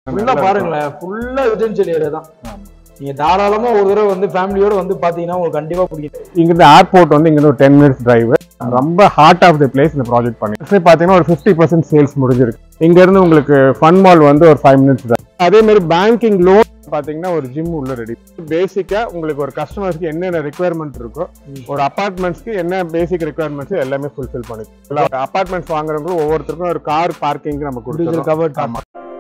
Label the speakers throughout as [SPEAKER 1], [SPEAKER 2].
[SPEAKER 1] ஃபுல்லா பாருங்களேன் ஃபுல்லா ரெசிடென்ஷியல் ஏரியா தான் நீங்க தாராளமா ஒரு தடவை வந்து ஃபேமிலியோட வந்து பாத்தீங்கன்னா உங்களுக்கு கண்டிப்பா பிடிக்கும்
[SPEAKER 2] இங்கிருந்து ஏர்போர்ட் வந்து இங்கிருந்து ஒரு டென் மினிட்ஸ் டிரைவ் ரொம்ப ஹார்ட் ஆஃப் த பிளேஸ் இந்த ப்ராஜெக்ட் பண்ணி பார்த்தீங்கன்னா ஒரு ஃபிஃப்டி பர்சன்ட் சேல்ஸ் முடிஞ்சிருக்கு இங்க இருந்து உங்களுக்கு ஃபன் மால் வந்து ஒரு ஃபைவ் மினிட்ஸ் தான் அதே மாதிரி பேங்கிங் லோன் பார்த்தீங்கன்னா ஒரு ஜிம் உள்ள ரெடி பேசிக்கா உங்களுக்கு ஒரு கஸ்டமர்ஸ்க்கு என்னென்ன ரெக்குயர்மெண்ட் இருக்கோ ஒரு அபார்ட்மெண்ட்ஸ்க்கு என்ன பேசிக் ரெக்குயர்மெண்ட்ஸ் எல்லாமே ஃபுல்ஃபில் பண்ணி அபார்ட்மெண்ட்ஸ் வாங்குறவங்களும் ஒவ்வொருத்தருக்கும் ஒரு கார் பார்க்கிங் நம்ம கொடுத்துருக்கோம்
[SPEAKER 1] கவர்ட்
[SPEAKER 2] ஆமா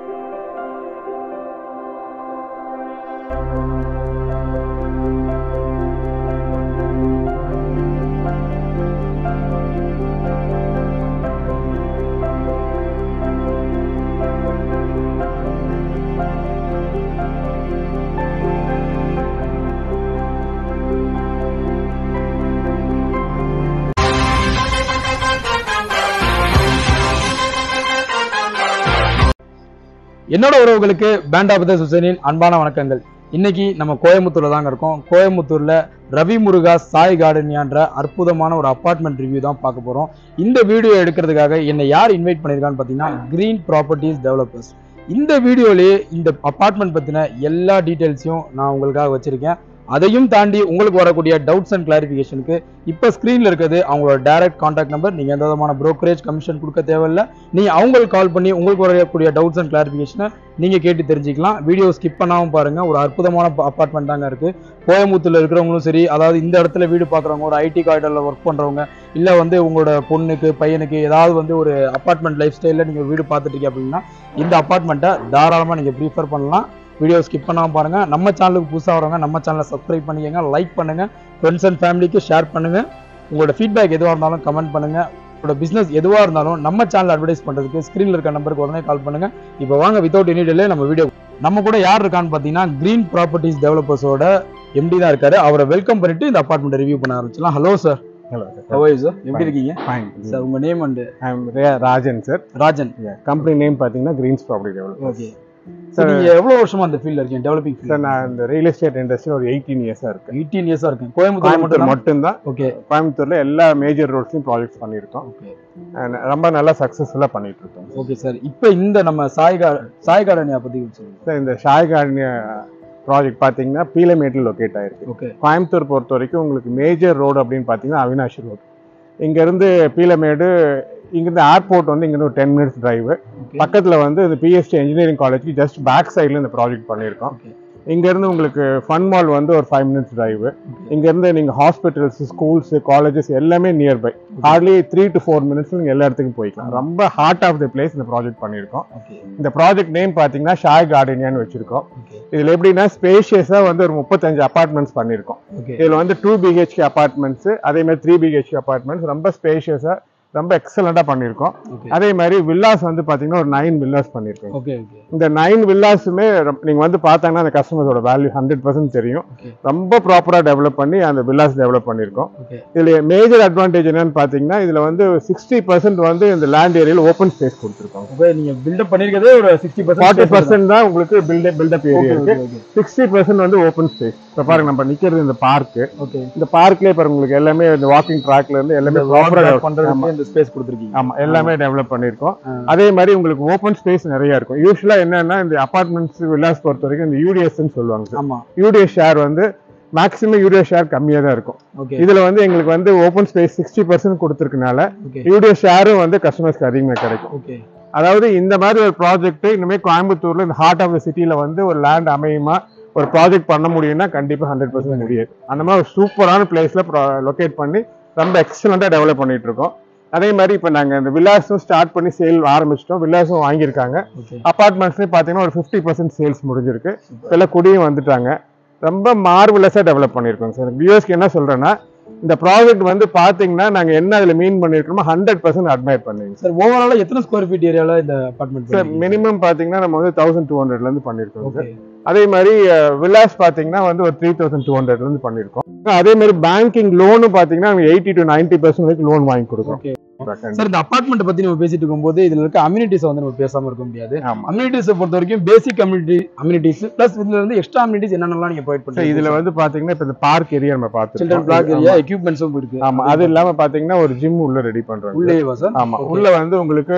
[SPEAKER 1] என்னோட உறவுகளுக்கு பேண்ட் ஆஃப் த சுசனின் அன்பான வணக்கங்கள் இன்னைக்கு நம்ம கோயம்புத்தூர்ல தாங்க இருக்கோம் கோயம்புத்தூர்ல ரவி முருகா சாய் கார்டனியான்ற அற்புதமான ஒரு அபார்ட்மெண்ட் ரிவ்யூ தான் பார்க்க போறோம் இந்த வீடியோ எடுக்கிறதுக்காக என்னை யார் இன்வைட் பண்ணியிருக்கான்னு பார்த்தீங்கன்னா கிரீன் ப்ராப்பர்ட்டிஸ் டெவலப்பர்ஸ் இந்த வீடியோலயே இந்த அபார்ட்மெண்ட் பத்தின எல்லா டீட்டெயில்ஸையும் நான் உங்களுக்காக வச்சிருக்கேன் அதையும் தாண்டி உங்களுக்கு வரக்கூடிய டவுட்ஸ் அண்ட் கிளாரிஃபிகேஷனுக்கு இப்போ ஸ்க்ரீனில் இருக்கிறது அவங்களோட டைரக்ட் காண்டாக்ட் நம்பர் நீங்கள் எந்த விதமான brokerage கமிஷன் கொடுக்க தேவையில்ல நீங்கள் அவங்களுக்கு கால் பண்ணி உங்களுக்கு வரக்கூடிய டவுட்ஸ் அண்ட் கிளாரிஃபிகேஷனை நீங்கள் கேட்டு தெரிஞ்சுக்கலாம் வீடியோ ஸ்கிப் பண்ணாமல் பாருங்கள் ஒரு அற்புதமான அப்பார்ட்மெண்ட் தாங்க இருக்குது கோயம்புத்தூர்ல இருக்கிறவங்களும் சரி அதாவது இந்த இடத்துல வீடு பார்க்குறவங்க ஒரு ஐடி காரிடரில் ஒர்க் பண்ணுறவங்க இல்லை வந்து உங்களோட பொண்ணுக்கு பையனுக்கு ஏதாவது வந்து ஒரு அப்பார்ட்மெண்ட் லைஃப் ஸ்டைலில் நீங்கள் வீடு பார்த்துட்டு இருக்கீங்க அப்படின்னா இந்த அப்பார்ட்மெண்ட்டை தாராளமாக நீங்கள் ப்ரீஃபர் பண்ணலாம் வீடியோ ஸ்கிப் பண்ணாமல் பாருங்க நம்ம சேனலுக்கு புதுசாக வரவங்க நம்ம சேனலை சப்ஸ்கிரைப் பண்ணிக்கங்க லைக் பண்ணுங்க ஃப்ரெண்ட்ஸ் அண்ட் ஃபேமிலிக்கு ஷேர் பண்ணுங்க உங்களோட ஃபீட்பேக் எதுவாக இருந்தாலும் கமெண்ட் பண்ணுங்க உங்களோட பிசினஸ் எதுவாக இருந்தாலும் நம்ம சேனல் அட்வர்டைஸ் பண்ணுறதுக்கு ஸ்க்ரீனில் இருக்க நம்பருக்கு உடனே கால் பண்ணுங்க இப்போ வாங்க வித்தவுட் எனி டிலே நம்ம வீடியோ நம்ம கூட யார் இருக்கான்னு பார்த்தீங்கன்னா கிரீன் ப்ராப்பர்ட்டிஸ் டெவலப்பர்ஸோட எம்டி தான் இருக்காரு அவரை வெல்கம் பண்ணிட்டு இந்த அப்பார்ட்மெண்ட் ரிவ்யூ பண்ண ஆரம்பிச்சலாம் hello sir
[SPEAKER 2] hello
[SPEAKER 1] hello sir எப்படி இருக்கீங்க
[SPEAKER 2] ஃபைன்
[SPEAKER 1] சார் உங்க name and
[SPEAKER 2] I am Rajan sir
[SPEAKER 1] Rajan
[SPEAKER 2] company name பார்த்தீங்கன்னா Greens property develop
[SPEAKER 1] okay sir நீங்க எவ்வளவு வருஷமா அந்த ஃபீல்ட்ல இருக்கீங்க டெவலப்பிங்
[SPEAKER 2] சார் நான் இந்த ரியல் எஸ்டேட் இண்டஸ்ட்ரியில் ஒரு எயிட்டீன் இயர்ஸாக இருக்கேன்
[SPEAKER 1] எயிட்டீன் இயர்ஸா இருக்கேன் கோயம்புத்தூர்
[SPEAKER 2] கோயம்புத்தூர்
[SPEAKER 1] மட்டும்
[SPEAKER 2] மட்டும்தான்
[SPEAKER 1] ஓகே
[SPEAKER 2] கோயம்புத்தூர்ல எல்லா மேஜர் ரோட்ஸ்லையும் ப்ராஜெக்ட்ஸ் பண்ணியிருக்கோம்
[SPEAKER 1] ஓகே
[SPEAKER 2] And ரொம்ப நல்லா சக்ஸஸ்ஃபுல்லாக பண்ணிட்டு இருக்கோம்
[SPEAKER 1] ஓகே சார் இப்போ இந்த நம்ம சாய் கா சாய் கார்டனியா பத்தி சொல்லுங்க
[SPEAKER 2] சார் இந்த ஷாய் கார்டனியா ப்ராஜெக்ட் பார்த்தீங்கன்னா பீலமேட்டில் லொக்கேட் ஆயிருக்கு
[SPEAKER 1] ஓகே
[SPEAKER 2] கோயம்புத்தூர் பொறுத்த வரைக்கும் உங்களுக்கு மேஜர் ரோடு அப்படின்னு பார்த்தீங்கன்னா அவினாஷி ரோடு இங்கேருந்து பீலமேடு இங்கேருந்து ஏர்போர்ட் வந்து இங்கேருந்து ஒரு டென் மினிட்ஸ் டிரைவ்
[SPEAKER 1] ஓகே
[SPEAKER 2] பக்கத்தில் வந்து இந்த பிஎஸ்டி இன்ஜினியரிங் காலேஜ்க்கு ஜஸ்ட் பேக் சைடில் இந்த ப்ராஜெக்ட் பண்ணியிருக்கோம்
[SPEAKER 1] ஓகே
[SPEAKER 2] இங்கேருந்து உங்களுக்கு ஃபன் மால் வந்து ஒரு ஃபைவ் மினிட்ஸ் டிரைவ் இங்கேருந்து நீங்கள் ஹாஸ்பிட்டல்ஸ் ஸ்கூல்ஸ் காலேஜஸ் எல்லாமே nearby hardly three to four minutes நீங்கள் எல்லா இடத்துக்கும் போய்க்கலாம் ரொம்ப ஹார்ட் ஆஃப் த பிளேஸ் இந்த ப்ராஜெக்ட் பண்ணியிருக்கோம்
[SPEAKER 1] ஓகே
[SPEAKER 2] இந்த ப்ராஜெக்ட் நேம் பார்த்தீங்கன்னா ஷாய் கார்டனியான்னு வச்சிருக்கோம்
[SPEAKER 1] ஓகே
[SPEAKER 2] இதில் எப்படின்னா ஸ்பேஷியஸாக வந்து ஒரு முப்பத்தஞ்சு அபார்ட்மெண்ட்ஸ் பண்ணியிருக்கோம்
[SPEAKER 1] ஓகே
[SPEAKER 2] இதில் வந்து டூ பிஹெச்கே அபார்ட்மெண்ட்ஸ் அதே மாதிரி த்ரீ பிஹெச்கே அபார்ட்மெண்ட்ஸ் ரொம்ப ஸ்பேஷியஸாக ரொம்ப எக்ஸலண்ட்டாக பண்ணியிருக்கோம்
[SPEAKER 1] ஓகே
[SPEAKER 2] அதே மாதிரி வில்லாஸ் வந்து பார்த்தீங்கன்னா ஒரு நைன் வில்லாஸ் பண்ணியிருக்கோம்
[SPEAKER 1] ஓகே ஓகே
[SPEAKER 2] இந்த நைன் வில்லாஸுமே நீங்க வந்து பார்த்தாங்கன்னா அந்த கஸ்டமர்ஸோட வேல்யூ ஹண்ட்ரட் பர்சன்ட் தெரியும்
[SPEAKER 1] ஓகே
[SPEAKER 2] ரொம்ப ப்ராப்பரா டெவலப் பண்ணி அந்த வில்லாஸ் டெவலப் பண்ணியிருக்கோம்
[SPEAKER 1] ஓகே
[SPEAKER 2] இதுல மேஜர் அட்வான்டேஜ் என்னன்னு பாத்தீங்கன்னா இதுல வந்து சிக்ஸ்டி பர்சன்ட் வந்து இந்த லேண்ட் ஏரியால ஓப்பன் ஸ்பேஸ் கொடுத்துருக்கோம்
[SPEAKER 1] ஓகே நீங்க பில்டப் பண்ணிருக்கதே ஒரு 60%
[SPEAKER 2] ஃபார்ட்டி பர்சன்ட் தான் உங்களுக்கு பில்டப் பில்டப் ஏரியா
[SPEAKER 1] ஓகே
[SPEAKER 2] இருக்கு
[SPEAKER 1] ஓகே
[SPEAKER 2] சிக்ஸ்டி பர்சன்ட் வந்து ஓப்பன் ஸ்பேஸ் இப்போ பாருங்க நம்ம நிக்கிறது இந்த பார்க்
[SPEAKER 1] ஓகே
[SPEAKER 2] இந்த பார்க்லயே பாருங்க உங்களுக்கு எல்லாமே இந்த வாக்கிங் ட்ராக்ல இருந்து எல்லாமே ப்ராப்பரா
[SPEAKER 1] பண்றதுக்கு இந்த ஸ்பேஸ் கொடுத்துருக்கீங்க
[SPEAKER 2] ஆமா எல்லாமே டெவலப் பண்ணியிருக்கோம்
[SPEAKER 1] ஆ.
[SPEAKER 2] அதே மாதிரி உங்களுக்கு ஓப்பன் ஸ்பேஸ் நிறைய இருக்கும் யூஸ்வலா என்னன்னா இந்த அபார்ட்மெண்ட்ஸ் வில்லாஸ் பொறுத்த வரைக்கும் இந்த யூடிஎஸ்ன்னு சொல்லுவாங்க சார்
[SPEAKER 1] ஆமா
[SPEAKER 2] யூடிஎஸ் ஷேர் வந்து மேக்ஸிமம் யூடிஎஸ் ஷேர் கம்மியா தான் இருக்கும்
[SPEAKER 1] ஓகே
[SPEAKER 2] இதுல வந்து எங்களுக்கு வந்து ஓப்பன் ஸ்பேஸ் சிக்ஸ்டி பர்சன்ட் கொடுத்துருக்கனால
[SPEAKER 1] ஓகே
[SPEAKER 2] யூடிஎஸ் ஷேரும் வந்து கஸ்டமர்ஸ்க்கு அதிகமாக கிடைக்கும்
[SPEAKER 1] ஓகே
[SPEAKER 2] அதாவது இந்த மாதிரி ஒரு ப்ராஜெக்ட் இனிமேல் கோயம்புத்தூர்ல இந்த ஹார்ட் ஆஃப் த சிட்டில வந்து ஒரு லேண்ட் அமையுமா ஒரு ப்ராஜெக்ட் பண்ண முடியும்னா கண்டிப்பா ஹண்ட்ரட் பர்சன்ட் முடியாது அந்த மாதிரி ஒரு சூப்பரான பிளேஸ்ல லொகேட் பண்ணி ரொம்ப எக்ஸலண்டா டெவலப் பண்ணிட்டு இருக்கோம் அதே மாதிரி இப்போ நாங்கள் இந்த வில்லாஸும் ஸ்டார்ட் பண்ணி சேல் ஆரம்பிச்சிட்டோம் வில்லாஸும் வாங்கியிருக்காங்க
[SPEAKER 1] ஓகே
[SPEAKER 2] அப்பார்ட்மெண்ட்ஸ்லேயும் பார்த்தீங்கன்னா ஒரு ஃபிஃப்டி பர்சன்ட் சேல்ஸ் முடிஞ்சிருக்கு எல்லாம் குடியும் வந்துட்டாங்க ரொம்ப மார்வலஸாக டெவலப் பண்ணியிருக்கோம் சார் வியூஸ்க்கு என்ன சொல்கிறேன்னா இந்த ப்ராஜெக்ட் வந்து பார்த்தீங்கன்னா நாங்கள் என்ன அதில் மீன் பண்ணியிருக்கோமோ ஹண்ட்ரட் பர்சன்ட் அட்மையர் பண்ணுவீங்க
[SPEAKER 1] சார் ஓவராலா எத்தனை ஸ்கொயர் ஃபீட் ஏரியால இந்த அபார்ட்மெண்ட்
[SPEAKER 2] சார் மினிமம் பார்த்தீங்கன்னா நம்ம வந்து தௌசண்ட் டூ ஹண்ட்ரட்லேருந்து பண்ணியிருக்கோம் சார்
[SPEAKER 1] ஓகே
[SPEAKER 2] அதே மாதிரி வில்லாஸ் பார்த்தீங்கன்னா வந்து ஒரு த்ரீ தௌசண்ட் டூ ஹண்ட்ரட்லேருந்து பண்ணியிருக்கோம் அதே மாதிரி பேங்கிங் லோனும் பார்த்தீங்கன்னா எயிட்டி டு நைன்ட்டி பர்சன்ட் வரைக்கும் லோன் வாங்கி கொடுக்குறோம்
[SPEAKER 1] ஓகே சார் இந்த அபார்ட்மெண்ட் பத்தி நம்ம பேசிட்டு இருக்கும்போது இதுல இருக்க அம்யூனிட்டிஸ் வந்து நம்ம பேசாம இருக்க முடியாது
[SPEAKER 2] ஆமாம்
[SPEAKER 1] அம்யூனிட்டிஸ் பொறுத்த வரைக்கும் பேசிக் கம்யூனிட்டி அம்யூனிட்டிஸ் பிளஸ் இதுல இருந்து எக்ஸ்ட்ரா அம்யூனிட்டிஸ் என்னென்னலாம் நீங்க ப்ரொவைட்
[SPEAKER 2] சார்
[SPEAKER 1] பண்ணுங்க
[SPEAKER 2] இதுல வந்து பாத்தீங்கன்னா இப்ப இந்த பார்க் ஏரியா நம்ம
[SPEAKER 1] சில்ட்ரன் பிளாக்
[SPEAKER 2] பார்த்துருக்கோம்
[SPEAKER 1] ஏரியா எக்யூப்மெண்ட்ஸும் இருக்கு
[SPEAKER 2] ஆமா அது இல்லாம பாத்தீங்கன்னா ஒரு ஜிம் உள்ள ரெடி பண்றோம்
[SPEAKER 1] உள்ளேவா சார்
[SPEAKER 2] ஆமா
[SPEAKER 1] Okay.
[SPEAKER 2] உள்ள வந்து உங்களுக்கு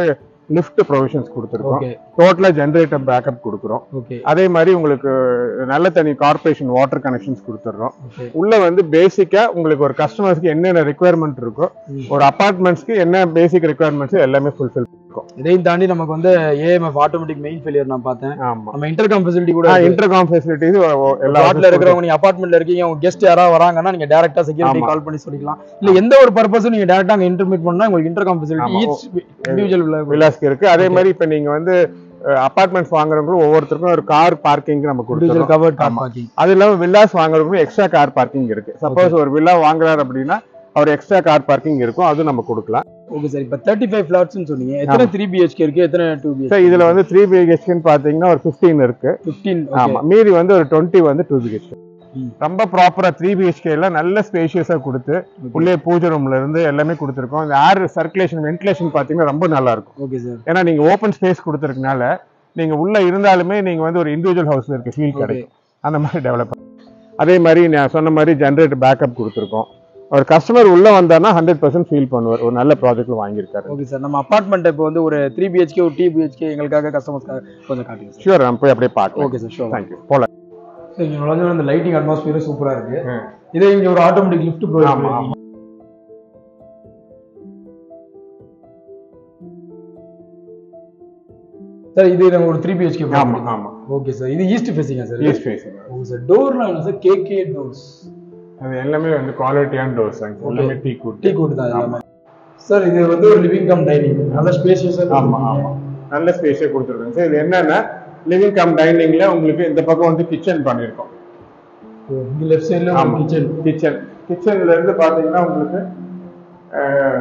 [SPEAKER 2] லிஃப்ட் ப்ரொவிஷன்ஸ் கொடுத்துருக்கோம்
[SPEAKER 1] ஓகே
[SPEAKER 2] டோட்டலா ஜென்ரேட்டர் பேக்கப் கொடுக்குறோம்
[SPEAKER 1] ஓகே
[SPEAKER 2] அதே மாதிரி உங்களுக்கு நல்ல தண்ணி கார்பரேஷன் வாட்டர் கனெக்ஷன்ஸ் கொடுத்துட்றோம்
[SPEAKER 1] ஓகே
[SPEAKER 2] உள்ள வந்து பேசிக்கா உங்களுக்கு ஒரு கஸ்டமர்ஸ்க்கு என்னென்ன ரெக்குயர்மெண்ட் இருக்கோ
[SPEAKER 1] ம்.
[SPEAKER 2] ஒரு அபார்ட்மெண்ட்ஸ்க்கு என்ன பேசிக் ரெக்குயர்மெண்ட்ஸ் எல்லாமே ஃபுல்ஃபில் இருக்கும்
[SPEAKER 1] இதையும் தாண்டி நமக்கு வந்து ஏஎம்எஃப் ஆட்டோமேட்டிக் மெயின் ஃபெயிலியர் நான் பார்த்தேன்
[SPEAKER 2] ஆமா
[SPEAKER 1] நம்ம இன்டர்காம் ஃபெசிலிட்டி கூட
[SPEAKER 2] இன்டர்காம் ஃபெசிலிட்டிஸ் எல்லா
[SPEAKER 1] வாட்ல இருக்கிறவங்க நீங்க அபார்ட்மெண்ட்ல இருக்கீங்க உங்க கெஸ்ட் யாராவது வராங்கன்னா நீங்க டேரக்டா செக்யூரிட்டி
[SPEAKER 2] ஆமா.
[SPEAKER 1] கால் பண்ணி சொல்லிக்கலாம் இல்ல எந்த ஒரு பர்பஸும் நீங்க டேரக்டா அங்க இன்டர்மீட் பண்ணா உங்களுக்கு இன்டர்காம் ஃபெசிலிட்டி
[SPEAKER 2] ஆமா.
[SPEAKER 1] ஈச் இண்டிவிஜுவல்
[SPEAKER 2] விலாஸ்க்கு இருக்கு அதே மாதிரி இப்ப நீங்க வந்து அபார்ட்மெண்ட்ஸ் வாங்குறவங்களும் ஒவ்வொருத்தருக்கும் ஒரு கார் பார்க்கிங் நம்ம
[SPEAKER 1] இண்டிவிஜுவல்
[SPEAKER 2] கொடுத்துருக்கோம்
[SPEAKER 1] கவர்ட் கார்
[SPEAKER 2] ஆமா.
[SPEAKER 1] பார்க்கிங்
[SPEAKER 2] அது இல்லாம வில்லாஸ் வாங்குறவங்களும் எக்ஸ்ட்ரா கார் பார்க்கிங் இருக்கு சப்போஸ் ஒரு வில்லா வாங்குறாரு அப்படின்னா அவர் எக்ஸ்ட்ரா கார் பார்க்கிங் இருக்கும் அதுவும் நம்ம கொடுக்கலாம்
[SPEAKER 1] ஓகே சார் இப்போ தேர்ட்டி ஃபைவ் ஃபிளாட்ஸ்னு சொன்னீங்க எத்தனை த்ரீ பிஹெச்கே இருக்கு எத்தனை டூ
[SPEAKER 2] சார்
[SPEAKER 1] பிஹெச்
[SPEAKER 2] இதுல வந்து த்ரீ பிஹெச்கேன்னு பாத்தீங்கன்னா ஒரு 15 இருக்கு
[SPEAKER 1] ஃபிஃப்டீன்
[SPEAKER 2] ஆமா மீதி வந்து ஒரு டுவெண்ட்டி வந்து டூ பிஹெச்கே
[SPEAKER 1] ம்.
[SPEAKER 2] ரொம்ப ப்ராப்பரா த்ரீ பிஹெச்கேல நல்ல ஸ்பேஷியஸா கொடுத்து உள்ளே பூஜை ரூம்ல இருந்து எல்லாமே கொடுத்துருக்கோம் இந்த ஏர் சர்க்குலேஷன் வென்டிலேஷன் பாத்தீங்கன்னா ரொம்ப நல்லா இருக்கும்
[SPEAKER 1] ஓகே சார்
[SPEAKER 2] ஏன்னா நீங்க ஓப்பன் ஸ்பேஸ் கொடுத்துருக்கனால நீங்க உள்ள இருந்தாலுமே நீங்க வந்து ஒரு இண்டிவிஜுவல் ஹவுஸ்ல இருக்க ஃபீல்
[SPEAKER 1] ஓகே
[SPEAKER 2] கிடைக்கும் அந்த மாதிரி டெவலப் அதே மாதிரி நான் சொன்ன மாதிரி ஜென்ரேட்டர் பேக்கப் கொடுத்துருக்கோம் ஒரு கஸ்டமர் உள்ள வந்தானா ஹண்ட்ரட் பர்சன்ட் ஃபீல் பண்ணுவார் ஒரு நல்ல ப்ராஜெக்ட்ல வாங்கியிருக்காரு
[SPEAKER 1] ஓகே சார் நம்ம அபார்ட்மெண்ட் இப்போ வந்து ஒரு த்ரீ பிஹெச்கே ஒரு டீ பிஹெச்கே எங்களுக்காக கஸ்டமர்ஸ்க்காக கொஞ்சம் காட்டுங்க சார்
[SPEAKER 2] ஷூர் நம்ம போய் அப்படியே பார்க்கலாம்
[SPEAKER 1] ஓகே சார் ஷோர்
[SPEAKER 2] தேங்க்யூ போலாம்
[SPEAKER 1] சார் இங்கே நுழைஞ்ச இந்த லைட்டிங் அட்மாஸ்பியரும் சூப்பரா இருக்கு
[SPEAKER 2] ம்.
[SPEAKER 1] இதே இங்க ஒரு ஆட்டோமேட்டிக் லிஃப்ட் ப்ரொவைட்
[SPEAKER 2] ஆமா ஆமா
[SPEAKER 1] சார் இது நம்ம ஒரு த்ரீ பிஹெச்கே
[SPEAKER 2] ஆமா ஆமா
[SPEAKER 1] ஓகே சார் இது ஈஸ்ட் ஃபேசிங்கா sir
[SPEAKER 2] east facing
[SPEAKER 1] okay sir டோர்லாம் என்ன சார் கேகே டோர்ஸ்
[SPEAKER 2] அது எல்லாமே வந்து குவாலிட்டியான டோர்ஸ் எல்லாமே டீ குட்
[SPEAKER 1] டீ கூட்டு தான் எல்லாமே சார் இது வந்து ஒரு லிவிங் கம் டைனிங் நல்ல ஸ்பேஷியஸா
[SPEAKER 2] ஆமா ஆமா நல்ல ஸ்பேஸே கொடுத்துருக்கோம் சார் இது என்னன்னா லிவிங் கம் டைனிங்ல உங்களுக்கு இந்த பக்கம் வந்து கிச்சன் பண்ணியிருக்கோம்
[SPEAKER 1] இங்க லெஃப்ட் சைடுல ஒரு
[SPEAKER 2] ஆமா.
[SPEAKER 1] கிச்சன்
[SPEAKER 2] கிச்சன் கிச்சன்ல இருந்து பாத்தீங்கன்னா உங்களுக்கு அஹ்,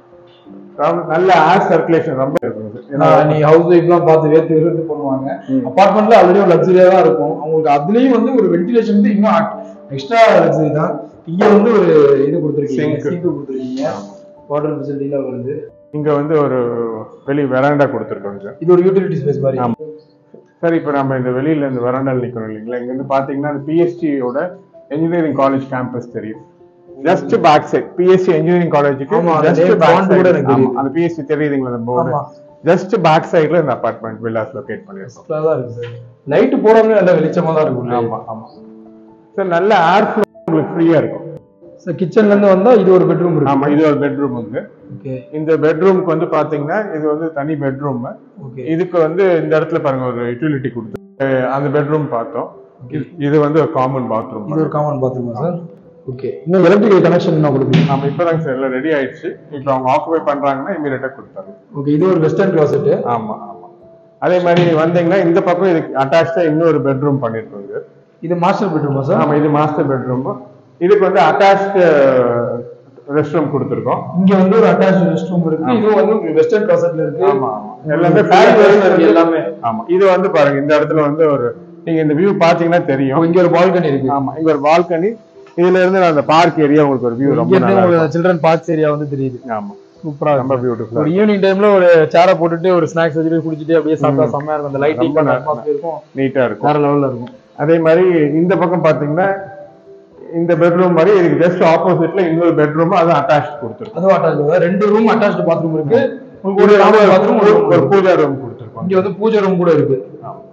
[SPEAKER 2] ரொம்ப நல்ல ஏர் சர்க்குலேஷன் ரொம்ப இருக்கும் sir. ஏன்னா
[SPEAKER 1] நீ ஹவுஸ் ஒய்ஃப்லாம் பார்த்து வேர்த்து விருந்து பண்ணுவாங்க
[SPEAKER 2] ம்.
[SPEAKER 1] அபார்ட்மெண்ட்ல ஆல்ரெடி ஒரு லக்ஸரியா தான் இருக்கும் அவங்களுக்கு அதுலயும் வந்து ஒரு வென்டிலேஷன் வந்து இன்னும் எக்ஸ்ட்ரா லக்ஸரி தான் இங்க வந்து ஒரு இது கொடுத்துருக்கீங்க
[SPEAKER 2] Sink.
[SPEAKER 1] சிங்க் கொடுத்துருக்கீங்க வாட்டர் ஃபெசிலிட்டிலாம் வருது
[SPEAKER 2] இங்க வந்து ஒரு வெளி வெராண்டா கொடுத்துருக்கோம் சார்
[SPEAKER 1] இது ஒரு யூட்டிலிட்டி ஸ்பேஸ் மாதிரி
[SPEAKER 2] ஆமா. சார் இப்போ நம்ம இந்த வெளியில இந்த வராண்டால் நிக்கணும் இல்லைங்களா இங்க இருந்து பாத்தீங்கன்னா அந்த பிஎஸ்டியோட இன்ஜினியரிங் காலேஜ் கேம்பஸ் தெரியும் just back side PSC engineering காலேஜுக்கு
[SPEAKER 1] ஆமா, அந்த
[SPEAKER 2] ஜஸ்ட்
[SPEAKER 1] name
[SPEAKER 2] பேக்
[SPEAKER 1] bond கூட எனக்கு தெரியுது.
[SPEAKER 2] அந்த பிஎஸ்சி தெரியுதுங்களா அந்த போர்டு
[SPEAKER 1] ஆமா
[SPEAKER 2] ஜஸ்ட் பேக் சைடுல இந்த அபார்ட்மெண்ட் வில்லாஸ் லொகேட் பண்ணிருக்கோம்
[SPEAKER 1] நல்லா தான் இருக்கு சார் லைட் போடாமலே நல்ல வெளிச்சமா தான் இருக்கும்
[SPEAKER 2] ஆமா ஆமா சார் நல்ல ஏர் ஃப்ளோ உங்களுக்கு ஃப்ரீயா இருக்கும்
[SPEAKER 1] சார் கிச்சன்ல இருந்து வந்தா இது ஒரு பெட்ரூம் இருக்கு
[SPEAKER 2] ஆமா இது ஒரு பெட்ரூம் வந்து
[SPEAKER 1] ஓகே
[SPEAKER 2] இந்த பெட்ரூம்க்கு வந்து பாத்தீங்கன்னா இது வந்து தனி பெட்ரூம்
[SPEAKER 1] ஓகே
[SPEAKER 2] இதுக்கு வந்து இந்த இடத்துல பாருங்க ஒரு யூட்டிலிட்டி கொடுத்து அஹ் அந்த பெட்ரூம் பார்த்தோம் இது- இது வந்து ஒரு காமன் பாத்ரூம்
[SPEAKER 1] இது ஒரு காமன் பாத்ரூமா சார் ஓகே இன்னும் எலக்ட்ரிக்கல் கனெக்ஷன் என்ன கொடுப்பீங்க
[SPEAKER 2] ஆமா இப்பதாங்க சார் எல்லாம் ரெடி ஆயிடுச்சு இப்போ அவங்க ஆக்குபை பண்றாங்கன்னா இமீடியட்டா கொடுத்தாங்க
[SPEAKER 1] ஓகே இது ஒரு வெஸ்டர்ன் கிளாசெட்
[SPEAKER 2] ஆமா ஆமா அதே மாதிரி வந்தீங்கன்னா இந்த பக்கம் இதுக்கு அட்டாச்சா இன்னொரு பெட்ரூம் பண்ணிருக்கோங்க
[SPEAKER 1] இது மாஸ்டர் பெட்ரூமா சார்
[SPEAKER 2] ஆமா இது மாஸ்டர் பெட்ரூம் இதுக்கு வந்து அட்டாச்டு ரெஸ்ட் ரூம் கொடுத்துருக்கோம்
[SPEAKER 1] இங்க வந்து ஒரு அட்டாச் ரெஸ்ட் ரூம் இருக்கு இது வந்து வெஸ்டர்ன் கிளாசெட்ல இருக்கு
[SPEAKER 2] ஆமா ஆமா எல்லாமே
[SPEAKER 1] Family version இருக்கு எல்லாமே
[SPEAKER 2] ஆமா இது வந்து பாருங்க இந்த இடத்துல வந்து ஒரு நீங்க இந்த வியூ பாத்தீங்கன்னா தெரியும்
[SPEAKER 1] இங்க ஒரு பால்கனி இருக்கு
[SPEAKER 2] ஆமா இங்க ஒரு பால்கனி இதுல இருந்து அந்த பார்க் ஏரியா உங்களுக்கு ஒரு வியூ
[SPEAKER 1] இங்க
[SPEAKER 2] ரொம்ப நல்லா
[SPEAKER 1] இருந்து
[SPEAKER 2] இருக்கும்.
[SPEAKER 1] சில்ட்ரன் பார்க்ஸ் ஏரியா வந்து தெரியுது
[SPEAKER 2] ஆமா
[SPEAKER 1] சூப்பரா
[SPEAKER 2] ரொம்ப பியூட்டிஃபுல்லா
[SPEAKER 1] ஒரு ஈவினிங் டைம்ல ஒரு சேரை போட்டுட்டு ஒரு ஸ்நாக்ஸ் வச்சுட்டு குடிச்சிட்டு அப்படியே சாப்பிட்டா செம்மையா இருக்கும் அந்த லைட்டிங்
[SPEAKER 2] ரொம்ப நல்லா
[SPEAKER 1] அட்மாஸ்பியர் இருக்கும்
[SPEAKER 2] நீட்டா இருக்கும்
[SPEAKER 1] வேற லெவல்ல இருக்கும்
[SPEAKER 2] அதே மாதிரி இந்த பக்கம் பாத்தீங்கன்னா இந்த பெட்ரூம் மாதிரி இதுக்கு ஜஸ்ட் ஆப்போசிட்ல இன்னொரு பெட்ரூம் அது அட்டாச் கொடுத்துருக்கோம்
[SPEAKER 1] அதுவும் அட்டாச் ரெண்டு ரூம் அட்டாச்டு பாத்ரூம் இருக்கு உங்களுக்கு ஒரு
[SPEAKER 2] ஒரு
[SPEAKER 1] காமன் பாத்ரூம் ஒரு room
[SPEAKER 2] ஒரு
[SPEAKER 1] இருக்கு.
[SPEAKER 2] பூஜா ரூம் கொடுத்துருக்கோம்
[SPEAKER 1] இங்க வந்து பூஜை ரூம் கூட இருக்கு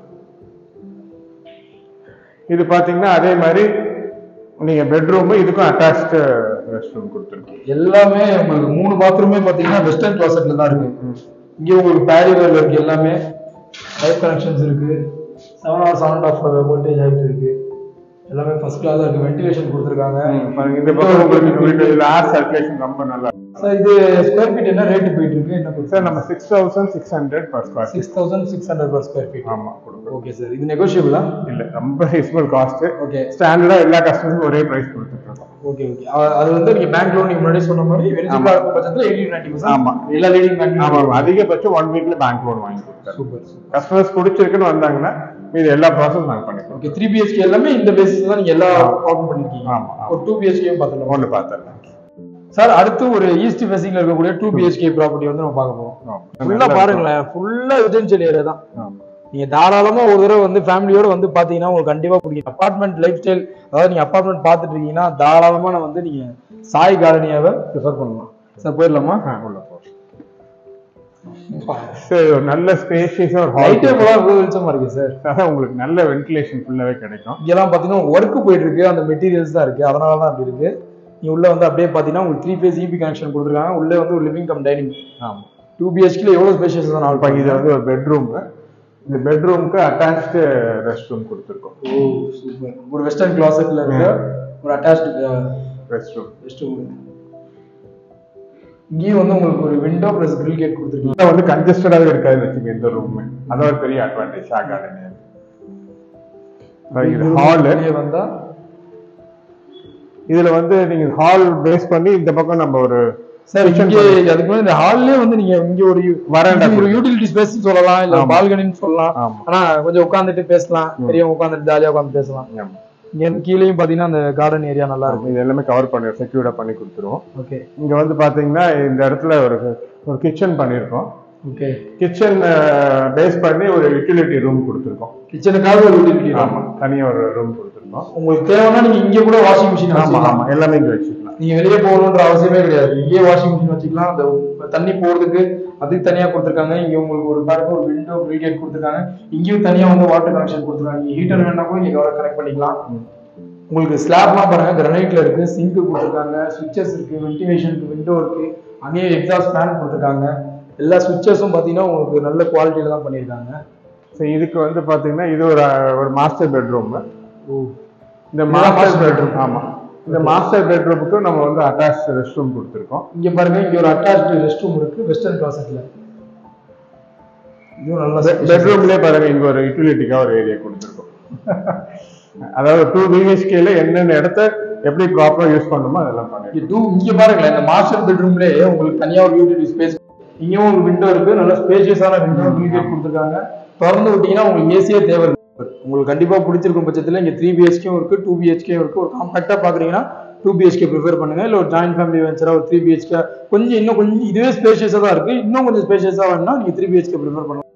[SPEAKER 2] இது பாத்தீங்கன்னா அதே மாதிரி நீங்க பெட்ரூம் இதுக்கும் அட்டாச்டு ரெஸ்ட் ரூம் கொடுத்துருக்கோம்
[SPEAKER 1] எல்லாமே உங்களுக்கு மூணு பாத்ரூமே பாத்தீங்கன்னா வெஸ்டர்ன் கிளாசெட்ல தான் இருக்கு இங்க உங்களுக்கு பேரியர் இருக்கு எல்லாமே லைட் கனெக்ஷன்ஸ் இருக்கு seven hour seven of voltage height இருக்கு எல்லாமே ஃபர்ஸ்ட் கிளாஸ் இருக்கு வென்டிலேஷன் கொடுத்துருக்காங்க
[SPEAKER 2] பாருங்க இந்த பக்கம் உங்களுக்கு இதுல ஏர் சர்க்குலேஷன் ரொம்ப நல்லா இருக்கும்
[SPEAKER 1] சார் இது ஸ்கொயர் ஃபீட் என்ன ரேட் போயிட்டு இருக்கு என்ன கொடுத்து
[SPEAKER 2] சார் நம்ம six thousand six hundred per square
[SPEAKER 1] six thousand six hundred per square feet
[SPEAKER 2] ஆமா கொடுக்குறோம்
[SPEAKER 1] ஓகே சார் இது நெகோஷியபிளா
[SPEAKER 2] இல்ல ரொம்ப ரீசனபிள் காஸ்ட்
[SPEAKER 1] ஓகே
[SPEAKER 2] ஸ்டாண்டர்டா எல்லா கஸ்டமருக்கும் ஒரே பிரைஸ் கொடுத்துட்டு இருக்கோம்
[SPEAKER 1] ஓகே ஓகே அது வந்து நீங்க பேங்க் லோன் நீங்க முன்னாடி சொன்ன மாதிரி எலிஜிபிளா இருக்கும் பட்சத்துல எயிட்டி நைன்டி
[SPEAKER 2] ஆமா.
[SPEAKER 1] எல்லா லீடிங் பேங்க்
[SPEAKER 2] ஆமா அதிகபட்சம் ஒன் வீக்ல பேங்க் லோன் வாங்கி கொடுத்தாரு
[SPEAKER 1] சூப்பர் சூப்பர்
[SPEAKER 2] கஸ்டமர்ஸ் பிடிச்சிருக்குன்னு வந்தாங்கன்னா மீது எல்லா ப்ராசஸ் நாங்க பண்ணிக்கிறோம்
[SPEAKER 1] ஓகே த்ரீ பிஹெச்கே எல்லாமே இந்த பேசிஸ் தான் நீங்க எல்லா ஆர்டர் பண்ணிருக்கீங்க
[SPEAKER 2] ஆமா, ஆமா.
[SPEAKER 1] ஒரு டூ பிஹெச்கேயும் பார்த்துக்கலாம்
[SPEAKER 2] ஒன்று பார்த்துடலாம்
[SPEAKER 1] சார் அடுத்து ஒரு ஈஸ்ட் ஃபேசிங்ல இருக்கக்கூடிய டூ பிஹெச்கே ப்ராப்பர்ட்டி வந்து நம்ம பார்க்க போறோம் ஃபுல்லா பாருங்களேன் ஃபுல்லா ரெசிடென்ஷியல் ஏரியா தான்
[SPEAKER 2] ஆமா.
[SPEAKER 1] நீங்க தாராளமா ஒரு தடவை வந்து ஃபேமிலியோட வந்து பாத்தீங்கன்னா உங்களுக்கு கண்டிப்பா பிடிக்கும் அபார்ட்மெண்ட் லைஃப் ஸ்டைல் அதாவது நீங்க அபார்ட்மெண்ட் பார்த்துட்டு இருக்கீங்கன்னா தாராளமா நான் வந்து நீங்க சாய் கார்டனியாவை ப்ரிஃபர் பண்ணலாம் சார் போயிடலாமா
[SPEAKER 2] ஆ, உள்ள போறோம் So, ஒரு நல்ல ஸ்பேஷியஸா ஒரு
[SPEAKER 1] லைட்டே
[SPEAKER 2] ஹால்
[SPEAKER 1] போல இவ்வளவு வெளிச்சமா இருக்கு சார்
[SPEAKER 2] அதான் உங்களுக்கு நல்ல வென்டிலேஷன் ஃபுல்லாவே கிடைக்கும்
[SPEAKER 1] இங்கெல்லாம் பாத்தீங்கன்னா ஒர்க் போயிட்டு இருக்கு அந்த மெட்டீரியல்ஸ் தான் இருக்கு அதனால தான் அப்படி இருக்கு நீ உள்ள வந்து அப்படியே பாத்தீங்கன்னா உங்களுக்கு த்ரீ ஃபேஸ் இபி கனெக்ஷன் கொடுத்துருக்காங்க உள்ளே வந்து ஒரு லிவிங் கம் டைனிங்
[SPEAKER 2] ஆமா
[SPEAKER 1] டூ பிஹெச்கில் எவ்வளவு ஸ்பேஷியஸ் தான்
[SPEAKER 2] இப்ப இது வந்து ஒரு பெட்ரூம் இந்த பெட்ரூம்க்கு அட்டாச்சு ரெஸ்ட் ரூம் கொடுத்துருக்கோம்
[SPEAKER 1] ஓ சூப்பர் ஒரு வெஸ்டர்ன் கிளாசெட்ல இருக்க ஒரு attached
[SPEAKER 2] restroom
[SPEAKER 1] restroom இங்கேயும் வந்து உங்களுக்கு ஒரு விண்டோ ப்ளஸ் கிரில் கேட் கொடுத்துருக்கீங்க
[SPEAKER 2] உள்ள வந்து கன்ஜஸ்டடாகவே இருக்காது வச்சுக்க இந்த ரூம் அதான் ஒரு பெரிய அட்வான்டேஜ் ஷா கார்டன் இது ஹாலு
[SPEAKER 1] வெளியே வந்தா
[SPEAKER 2] இதுல வந்து நீங்க ஹால் பேஸ் பண்ணி இந்த பக்கம் நம்ம ஒரு
[SPEAKER 1] சார் இங்கே அதுக்கு மேல இந்த ஹால்லே வந்து நீங்க இங்க ஒரு
[SPEAKER 2] Veranda
[SPEAKER 1] ஒரு யூட்டிலிட்டி ஸ்பேஸ் சொல்லலாம் இல்ல
[SPEAKER 2] ஆமா.
[SPEAKER 1] பால்கனின்னு சொல்லலாம்
[SPEAKER 2] ஆமா
[SPEAKER 1] ஆனா கொஞ்சம் உட்காந்துட்டு பேசலாம் பெரியவங்க உட்காந்துட்டு ஜாலியா உட்காந்து பேசலாம்
[SPEAKER 2] ஆமா.
[SPEAKER 1] இங்க இருந்து கீழேயும் பாத்தீங்கன்னா அந்த கார்டன் ஏரியா நல்லா இருக்கும்
[SPEAKER 2] இது எல்லாமே கவர் பண்ணி செக்யூர்டா பண்ணி கொடுத்துருவோம்
[SPEAKER 1] ஓகே
[SPEAKER 2] இங்க வந்து பாத்தீங்கன்னா இந்த இடத்துல ஒரு ஒரு கிச்சன் பண்ணியிருக்கோம்
[SPEAKER 1] ஓகே
[SPEAKER 2] கிச்சன் பேஸ் பண்ணி ஒரு யூட்டிலிட்டி ரூம் கொடுத்துருக்கோம்
[SPEAKER 1] கிச்சனுக்காக ஒரு யூட்டிலிட்டி
[SPEAKER 2] ஆமா தனியா ஒரு ரூம் கொடுத்துருக்கோம்
[SPEAKER 1] உங்களுக்கு தேவைன்னா நீங்க இங்க கூட வாஷிங் மிஷின்
[SPEAKER 2] ஆமா
[SPEAKER 1] வச்சுக்கலாம்
[SPEAKER 2] ஆமா எல்லாமே இங்க வச்சுக்கலாம்
[SPEAKER 1] நீங்க வெளியே போகணுன்ற அவசியமே கிடையாது இங்கேயே வாஷிங் மிஷின் வச்சுக்கலாம் அந்த தண்ணி போறதுக்கு அதுக்கு தனியா கொடுத்துருக்காங்க இங்க உங்களுக்கு ஒரு பாருங்க ஒரு விண்டோ கேட் கொடுத்துருக்காங்க இங்கேயும் தனியா வந்து வாட்டர் கனெக்ஷன் கொடுத்துருக்காங்க நீங்க ஹீட்டர் வேணா கூட நீங்க கனெக்ட் பண்ணிக்கலாம் உங்களுக்கு ஸ்லாப்லாம் பாருங்க கிரனைட்ல இருக்கு சிங்க் கொடுத்துருக்காங்க சுவிச்சஸ் இருக்கு வென்டிலேஷனுக்கு விண்டோ இருக்கு அங்கேயே எக்ஸாஸ்ட் ஃபேன் கொடுத்துருக்காங்க எல்லா சுவிச்சஸும் பாத்தீங்கன்னா உங்களுக்கு நல்ல குவாலிட்டியில தான் பண்ணியிருக்காங்க
[SPEAKER 2] ஸோ இதுக்கு வந்து பாத்தீங்கன்னா இது ஒரு ஒரு மாஸ்டர் பெட்ரூம்
[SPEAKER 1] ஓ
[SPEAKER 2] இந்த
[SPEAKER 1] இதுதான்
[SPEAKER 2] மாஸ்டர்
[SPEAKER 1] master
[SPEAKER 2] பெட்ரூம் ஆமா இந்த மாஸ்டர் பெட்ரூமுக்கு நம்ம வந்து அட்டாச் ரெஸ்ட் ரூம் கொடுத்துருக்கோம்
[SPEAKER 1] இங்க பாருங்க இங்க ஒரு அட்டாச்டு ரெஸ்ட் ரூம் இருக்கு வெஸ்டர்ன் கிளாசெட்ல இதுவும் நல்லா
[SPEAKER 2] பெட்ரூம்லயே பாருங்க இங்க ஒரு யூட்டிலிட்டிக்கா ஒரு ஏரியா கொடுத்துருக்கோம் அதாவது டூ பிஹெச்கேல என்னென்ன இடத்த எப்படி ப்ராப்பரா யூஸ் பண்ணணுமோ அதெல்லாம் பண்ணிருக்கோம்
[SPEAKER 1] இங்க டூ இங்க பாருங்களேன் இந்த மாஸ்டர் பெட்ரூம்லயே உங்களுக்கு தனியா ஒரு யூட்டிலிட்டி ஸ்பேஸ் இங்கேயும் ஒரு விண்டோ இருக்கு நல்ல ஸ்பேஷியஸான விண்டோ கேட் கொடுத்துருக்காங்க திறந்து விட்டீங்கன்னா உங்களுக்கு ஏசியே தேவை இருக்கு. உங்களுக்கு கண்டிப்பா பிடிச்சிருக்கும் பட்சத்துல இங்க த்ரீ பிஹெச்கேவும் இருக்கு டூ பிஹெச்கேவும் இருக்கு ஒரு காம்பாக்டா பாக்குறீங்கன்னா டூ பிஹெச்கே ப்ரிஃபர் பண்ணுங்க இல்ல ஒரு ஜாயிண்ட் ஃபேமிலி வெஞ்சரா ஒரு த்ரீ பிஹெச்கே கொஞ்சம் இன்னும் கொஞ்சம் இதுவே ஸ்பேஷியஸா தான் இருக்கு இன்னும் கொஞ்சம் ஸ்பேஷியஸா வேணும்னா நீங்க த்ரீ பிஹெச்கே ப்ரிஃபர் பண்ணலாம்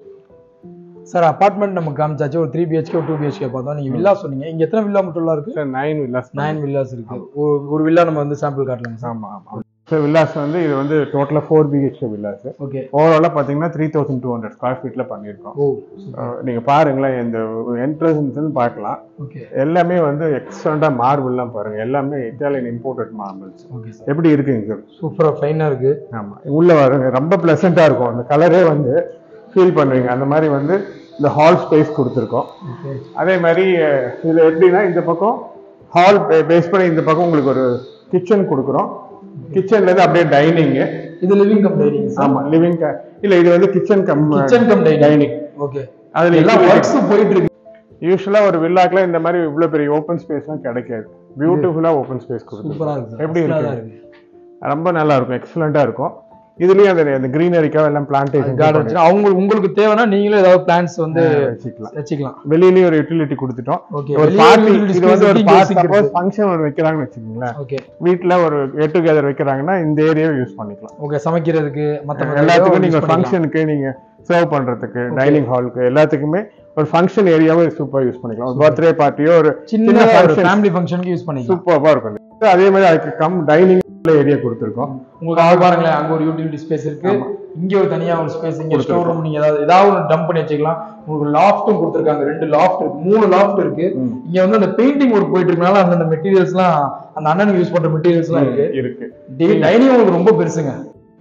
[SPEAKER 1] சார் அபார்ட்மெண்ட் நம்ம காமிச்சாச்சு ஒரு த்ரீ பிஹெச்கே ஒரு டூ பிஹெச்கே பார்த்தோம் நீங்க வில்லா சொன்னீங்க இங்க எத்தனை வில்லா மட்டும் இருக்கு
[SPEAKER 2] நைன் வில்லாஸ்
[SPEAKER 1] நைன் வில்லாஸ் இருக்கு ஒரு ஒரு வில்லா நம்ம வந்து சாம்பிள் காட்டலாம் சார்
[SPEAKER 2] ஆமா ஆமா ஸோ வில்லாஸ் வந்து இது வந்து டோட்டலா ஃபோர் பிஹெச்கே வில்லாஸ்
[SPEAKER 1] ஓகே
[SPEAKER 2] ஓவராலா பாத்தீங்கன்னா three thousand two hundred square ஃபீட்ல பண்ணியிருக்கோம்
[SPEAKER 1] ஓ
[SPEAKER 2] அஹ் நீங்க பாருங்களேன் இந்த என்ட்ரன்ஸ் பார்க்கலாம்
[SPEAKER 1] ஓகே
[SPEAKER 2] எல்லாமே வந்து எக்ஸலண்டா மார்பிள்லாம் பாருங்க எல்லாமே Italian imported marbles
[SPEAKER 1] okay sir
[SPEAKER 2] எப்படி இருக்குங்க சார்
[SPEAKER 1] சூப்பரா ஃபைனா இருக்கு
[SPEAKER 2] ஆமா உள்ள வருங்க ரொம்ப பிளசண்டா இருக்கும் அந்த கலரே வந்து ஃபீல் பண்ணுவீங்க அந்த மாதிரி வந்து இந்த ஹால் ஸ்பேஸ் கொடுத்துருக்கோம்
[SPEAKER 1] ஓகே
[SPEAKER 2] அதே மாதிரி அஹ், இதுல எப்படின்னா இந்த பக்கம் ஹால் பேஸ் பண்ணி இந்த பக்கம் உங்களுக்கு ஒரு கிச்சன் கொடுக்குறோம் கிச்சன்ல இருந்து அப்படியே டைனிங்
[SPEAKER 1] இது லிவிங் கம் டைனிங் சார்
[SPEAKER 2] ஆமா லிவிங் இல்ல இது வந்து kitchen cum
[SPEAKER 1] kitchen cum dining
[SPEAKER 2] dining
[SPEAKER 1] okay
[SPEAKER 2] அதுல
[SPEAKER 1] எல்லாம் ஒர்க்ஸ் போயிட்டு இருக்கு
[SPEAKER 2] யூஸ்வலா ஒரு வில்லாக்ல இந்த மாதிரி இவ்வளவு பெரிய ஓப்பன் ஸ்பேஸ்லாம் கிடைக்காது பியூட்டிஃபுல்லா ஓப்பன் ஸ்பேஸ் கொடுத்துருக்கோம்
[SPEAKER 1] சூப்பரா இருக்கு சார்
[SPEAKER 2] எப்படி
[SPEAKER 1] Colour ஆ
[SPEAKER 2] இருக்கு ரொம்ப நல்லா இருக்கும் எக்ஸலண்டா இருக்கும் இதுலயும் அந்த அந்த கிரீனரிக்காக எல்லாம் பிளான்டேஷன்
[SPEAKER 1] கார்டன் வச்சு அவங்க உங்களுக்கு தேவைன்னா நீங்களும் ஏதாவது பிளான்ஸ் வந்து
[SPEAKER 2] வச்சுக்கலாம்
[SPEAKER 1] வச்சுக்கலாம்
[SPEAKER 2] வெளியிலயும் ஒரு யூட்டிலிட்டி கொடுத்துட்டோம்
[SPEAKER 1] ஓகே
[SPEAKER 2] ஒரு பார்ட்டி இது வந்து ஒரு பார்ட்டி சப்போஸ் ஃபங்க்ஷன் ஒன்று வைக்கிறாங்கன்னு வச்சுக்கோங்களேன்
[SPEAKER 1] ஓகே
[SPEAKER 2] வீட்ல ஒரு கெட் டுகெதர் வைக்கிறாங்கன்னா இந்த ஏரியாவை யூஸ் பண்ணிக்கலாம்
[SPEAKER 1] ஓகே சமைக்கிறதுக்கு மத்த
[SPEAKER 2] எல்லாத்துக்கும் நீங்க ஃபங்க்ஷனுக்கு நீங்க சர்வ் பண்றதுக்கு டைனிங் ஹாலுக்கு எல்லாத்துக்குமே ஒரு ஃபங்க்ஷன் ஏரியாவை சூப்பர் யூஸ் பண்ணிக்கலாம் ஒரு பர்த்டே பார்ட்டியோ ஒரு
[SPEAKER 1] சின்ன ஒரு
[SPEAKER 2] function
[SPEAKER 1] ஃபேமிலி ஃபங்க்ஷனுக்கு யூஸ் பண்ணிக்கலாம்
[SPEAKER 2] சூப்பராக இருக்கும் அதே மாதிரி அதுக்கு கம் டைனிங் ஏரியா கொடுத்துருக்கோம்
[SPEAKER 1] உங்களுக்கு அங்க பாருங்களேன் அங்க ஒரு யூட்டிலிட்டி ஸ்பேஸ் இருக்கு இங்க ஒரு தனியா ஒரு ஸ்பேஸ் இங்க ஸ்டோர் ரூம் நீங்க ஏதாவது ஏதாவது ஒரு டம்ப் பண்ணி வச்சுக்கலாம் உங்களுக்கு லாஃப்ட்டும் கொடுத்துருக்காங்க ரெண்டு லாஃப்ட் இருக்கு மூணு லாஃப்ட் இருக்கு
[SPEAKER 2] ம்.
[SPEAKER 1] இங்க வந்து அந்த பெயிண்டிங் ஒர்க் போயிட்டு இருக்கனால அந்த மெட்டீரியல்ஸ்லாம் அந்த அண்ணனுக்கு யூஸ் பண்ற மெட்டீரியல்ஸ்லாம் இருக்கு
[SPEAKER 2] இருக்கு
[SPEAKER 1] டைனிங் உங்களுக்கு ரொம்ப பெருசுங்க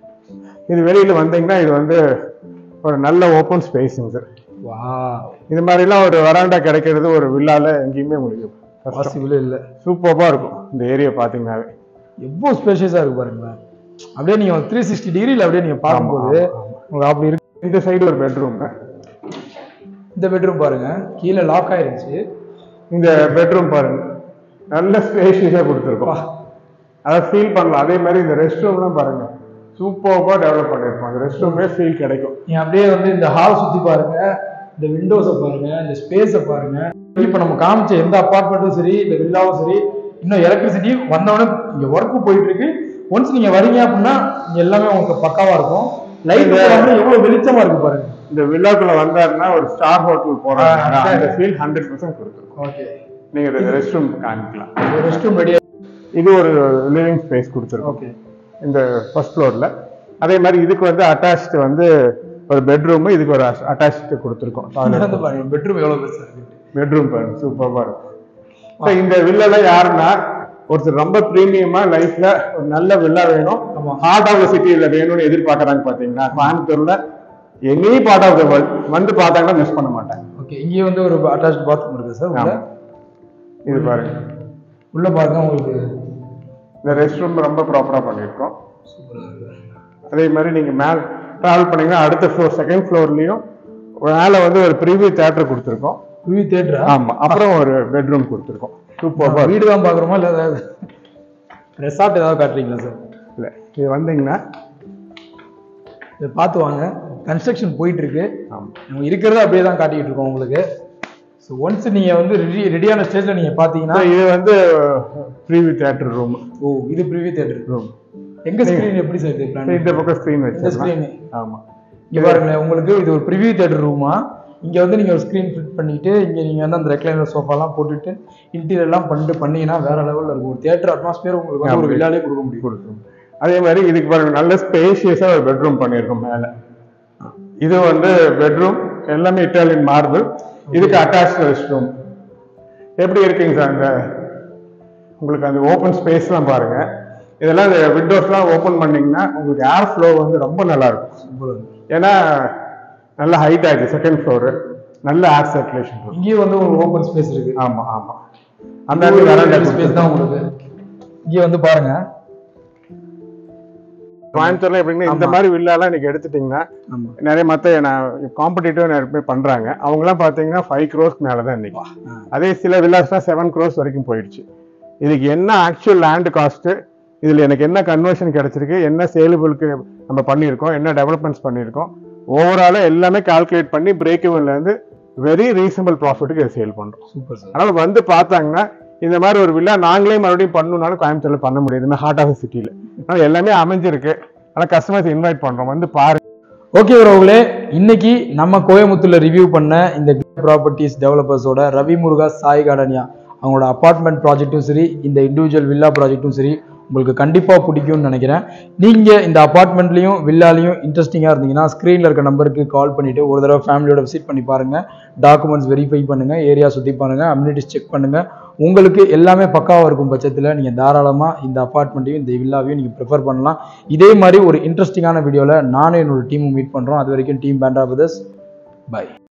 [SPEAKER 2] இது வெளியில வந்தீங்கன்னா இது வந்து ஒரு நல்ல ஓப்பன் ஸ்பேஸுங்க சார்
[SPEAKER 1] வா
[SPEAKER 2] இது மாதிரிலாம் ஒரு வராண்டா கிடைக்கிறது ஒரு வில்லால எங்கேயுமே உங்களுக்கு
[SPEAKER 1] பாசிபிளே இல்ல
[SPEAKER 2] சூப்பராக இருக்கும் இந்த ஏரியா பார்த்தீங்கன்னாவே
[SPEAKER 1] எவ்வளவு ஸ்பேஷியஸா இருக்கு பாருங்களேன் அப்படியே நீங்க த்ரீ சிக்ஸ்டி டிகிரில அப்படியே நீங்க பார்க்கும்போது
[SPEAKER 2] ஆமா, ஆமா.
[SPEAKER 1] உங்களுக்கு அப்படி இருக்கு
[SPEAKER 2] இந்த சைடு ஒரு பெட்ரூம்
[SPEAKER 1] இந்த பெட்ரூம் பாருங்க கீழே லாக் ஆயிருச்சு
[SPEAKER 2] இந்த பெட்ரூம் பாருங்க நல்ல ஸ்பேஷியஸாக கொடுத்துருக்கோம் அதை ஃபீல் பண்ணலாம் அதே மாதிரி இந்த ரெஸ்ட் ரூம்லாம் பாருங்க சூப்பராக டெவலப் பண்ணியிருக்கோம் அந்த ரெஸ்ட் ரூமே ஃபீல் கிடைக்கும்
[SPEAKER 1] நீங்க அப்படியே வந்து இந்த ஹால் சுத்தி பாருங்க இந்த விண்டோஸை பாருங்க இந்த ஸ்பேஸை பாருங்க இப்ப நம்ம காமிச்ச எந்த அபார்ட்மெண்ட்டும் சரி இந்த வில்லாவும் சரி இன்னும் எலக்ட்ரிசிட்டி வந்தவொடனே இங்க ஒர்க் போயிட்டு இருக்கு ஒன்ஸ் நீங்க வரீங்க அப்படின்னா இங்க எல்லாமே உங்களுக்கு பக்காவா இருக்கும் லைட் எவ்வளவு வெளிச்சமா இருக்கு பாருங்க
[SPEAKER 2] இந்த வில்லாக்குள்ள வந்தாருன்னா ஒரு ஸ்டார் ஹோட்டல் போறாங்க
[SPEAKER 1] ஆ,
[SPEAKER 2] அந்த ஃபீல் ஹண்ட்ரட் பர்சன்ட் கொடுத்துருக்கோம்
[SPEAKER 1] ஓகே
[SPEAKER 2] நீங்க இந்த ரெஸ்ட் ரூம் காமிக்கலாம்
[SPEAKER 1] ரெஸ்ட் ரூம் ரெடியா
[SPEAKER 2] இது ஒரு லிவிங் ஸ்பேஸ் கொடுத்துருக்கோம்
[SPEAKER 1] ஓகே
[SPEAKER 2] இந்த ஃபர்ஸ்ட் ஃப்ளோர்ல அதே மாதிரி இதுக்கு வந்து அட்டாச்டு வந்து ஒரு பெட்ரூம் இதுக்கு ஒரு அட்டாச் கொடுத்துருக்கோம்
[SPEAKER 1] இங்க வந்து பாருங்க பெட்ரூம் எவ்வளவு பெருசா இருக்கு
[SPEAKER 2] பெட்ரூம் பாருங்க சூப்பராக இருக்கும் So, இந்த வில்லால யாருன்னா ஒருத்தர் ரொம்ப ப்ரீமியமா லைஃப்ல ஒரு நல்ல வில்லா வேணும்
[SPEAKER 1] ஆமா.
[SPEAKER 2] ஹார்ட் ஆஃப் த சிட்டியில வேணும்னு எதிர்பார்க்கறாங்க பாத்தீங்கன்னா கோயம்புத்தூர்ல any part of the world வந்து பார்த்தாங்கன்னா மிஸ் பண்ண மாட்டாங்க
[SPEAKER 1] ஓகே இங்கே வந்து ஒரு அட்டாச் பாத்ரூம் இருக்கு சார் உள்ள
[SPEAKER 2] ஆமா. இது பாருங்க
[SPEAKER 1] உள்ள பாருங்க உங்களுக்கு
[SPEAKER 2] இந்த ரெஸ்ட் ரூம் ரொம்ப ப்ராப்பரா பண்ணியிருக்கோம்
[SPEAKER 1] சூப்பரா இருக்கு
[SPEAKER 2] அதே மாதிரி நீங்க மேல டிராவல் பண்ணீங்கன்னா அடுத்த ஃப்ளோர் செகண்ட் ஃப்ளோர்லயும் மேல வந்து ஒரு ப்ரீவியூ தேட்டர் கொடுத்துருக்கோம்
[SPEAKER 1] ரிவ்யூ தேட்டரா
[SPEAKER 2] ஆமா அப்புறம் ஒரு பெட்ரூம் கொடுத்துருக்கோம் சூப்பர்
[SPEAKER 1] வீடு தான் பாக்குறோமா இல்ல ஏதாவது ரெசார்ட் ஏதாவது காட்டுறீங்களா சார்
[SPEAKER 2] இல்ல இது வந்தீங்கன்னா
[SPEAKER 1] இதை பார்த்து வாங்க கன்ஸ்ட்ரக்ஷன் போயிட்டு இருக்கு
[SPEAKER 2] ஆமா
[SPEAKER 1] நம்ம இருக்கிறத அப்படியே தான் காட்டிட்டு இருக்கோம் உங்களுக்கு ஸோ ஒன்ஸ் நீங்க வந்து ரெடி ரெடியான ஸ்டேஜ்ல நீங்க பாத்தீங்கன்னா
[SPEAKER 2] So, இது வந்து ப்ரீவியூ தேட்டர் ரூம்
[SPEAKER 1] ஓ இது ப்ரிவியூ தேட்டர்
[SPEAKER 2] ரூம்
[SPEAKER 1] எங்க ஸ்கிரீன் எப்படி சார் இது பிளான்
[SPEAKER 2] இந்த பக்கம் ஸ்க்ரீன்
[SPEAKER 1] இந்த
[SPEAKER 2] வச்சிருக்கோம்
[SPEAKER 1] ஸ்கிரீன்
[SPEAKER 2] ஆமா
[SPEAKER 1] இங்க பாருங்களேன் உங்களுக்கு இது ஒரு ப்ரிவியூ தேட்டர் ரூமா இங்க வந்து நீங்க ஒரு ஸ்க்ரீன் ஃபிட் பண்ணிட்டு இங்க நீங்க வந்து அந்த ரெக்லைனர் சோஃபாலாம் போட்டுட்டு இன்டீரியர் எல்லாம் பண்ணிட்டு பண்ணீங்கன்னா வேற லெவல்ல இருக்கும் ஒரு தேட்டர் அட்மாஸ்பியர் உங்களுக்கு வந்து ஒரு
[SPEAKER 2] ஆமா.
[SPEAKER 1] விழாலே கொடுக்க முடியும்
[SPEAKER 2] கொடுக்கும் அதே மாதிரி இதுக்கு பாருங்க நல்ல ஸ்பேஷியஸா ஒரு பெட்ரூம் பண்ணியிருக்கோம் மேல இது வந்து பெட்ரூம் எல்லாமே இட்டாலியன் மார்பிள் இதுக்கு அட்டாச் ரெஸ்ட் ரூம் எப்படி இருக்குங்க சார் அந்த உங்களுக்கு அந்த ஓப்பன் ஸ்பேஸ்லாம் பாருங்க இதெல்லாம் இந்த விண்டோஸ்லாம் ஓப்பன் பண்ணீங்கன்னா உங்களுக்கு ஏர் ஃப்ளோ வந்து ரொம்ப நல்லா இருக்கும்
[SPEAKER 1] சூப்பரா இருக்கும்
[SPEAKER 2] ஏன்னா நல்ல ஹைட் ஆயிடுச்சு செகண்ட் ஃப்ளோரு நல்ல ஏர் சர்க்குலேஷன் இருக்கும்
[SPEAKER 1] இங்கேயும் வந்து ஒரு ஓப்பன் ஸ்பேஸ் இருக்கு
[SPEAKER 2] ஆமா ஆமா அந்த இடத்துல veranda
[SPEAKER 1] ஸ்பேஸ் தான் உங்களுக்கு இங்க வந்து பாருங்க
[SPEAKER 2] கோயம்புத்தூர்ல எப்படின்னா இந்த மாதிரி வில்லாலாம் இன்னைக்கு எடுத்துட்டீங்கன்னா
[SPEAKER 1] ஆமா
[SPEAKER 2] நிறைய மற்ற நான் காம்படிட்டிவ் நிறைய பேர் பண்றாங்க அவங்கலாம் பார்த்தீங்கன்னா ஃபைவ் க்ரோஸ்க்கு மேலே தான் இன்னைக்கு அதே சில வில்லாஸ்லாம் செவன் க்ரோஸ் வரைக்கும் போயிடுச்சு இதுக்கு என்ன ஆக்சுவல் லேண்ட் காஸ்ட்டு இதில் எனக்கு என்ன கன்வர்ஷன் கிடைச்சிருக்கு என்ன சேலுபிளுக்கு நம்ம பண்ணியிருக்கோம் என்ன டெவலப்மெண்ட்ஸ் பண்ணியிருக்கோம் ஓவராலாக எல்லாமே கால்குலேட் பண்ணி பிரேக் இருந்து வெரி ரீசனபிள் ப்ராஃபிட்டுக்கு இதை சேல் பண்ணுறோம்
[SPEAKER 1] சூப்பர் சார்
[SPEAKER 2] அதனால் வந்து பார்த்தாங்கன்னா இந்த மாதிரி ஒரு வில்லா நாங்களே மறுபடியும் பண்ணணும்னாலும் கோயம்புத்தூர்ல பண்ண முடியாது இந்த ஹார்ட் ஆஃப் சிட்டியில் அதனால் எல்லாமே அமைஞ்சிருக்கு ஆனால் கஸ்டமர்ஸ் இன்வைட் பண்ணுறோம் வந்து பாருங்க
[SPEAKER 1] ஓகே உறவுகளே இன்னைக்கு நம்ம கோயம்புத்தூர்ல ரிவ்யூ பண்ண இந்த ப்ராப்பர்ட்டிஸ் டெவலப்பர்ஸோட ரவி முருகா சாய் கார்டனியா அவங்களோட அப்பார்ட்மெண்ட் ப்ராஜெக்ட்டும் சரி இந்த இண்டிவிஜுவல் வில்லா ப்ராஜெக்ட்டும் சரி உங்களுக்கு கண்டிப்பாக பிடிக்கும்னு நினைக்கிறேன் நீங்கள் இந்த அப்பார்ட்மெண்ட்லையும் வில்லாலையும் இன்ட்ரெஸ்டிங்காக இருந்தீங்கன்னா ஸ்க்ரீனில் இருக்க நம்பருக்கு கால் பண்ணிவிட்டு ஒரு தடவை ஃபேமிலியோட விசிட் பண்ணி பாருங்கள் டாக்குமெண்ட்ஸ் வெரிஃபை பண்ணுங்கள் ஏரியா சுற்றி பாருங்கள் அம்யூனிட்டிஸ் செக் பண்ணுங்கள் உங்களுக்கு எல்லாமே பக்காவாக இருக்கும் பட்சத்தில் நீங்கள் தாராளமாக இந்த அப்பார்ட்மெண்ட்டையும் இந்த வில்லாவையும் நீங்கள் ப்ரிஃபர் பண்ணலாம் இதே மாதிரி ஒரு இன்ட்ரெஸ்டிங்கான வீடியோவில் நானும் என்னோட டீமும் மீட் பண்ணுறோம் அது வரைக்கும் டீம் பேண்டா பிரதர்ஸ் பை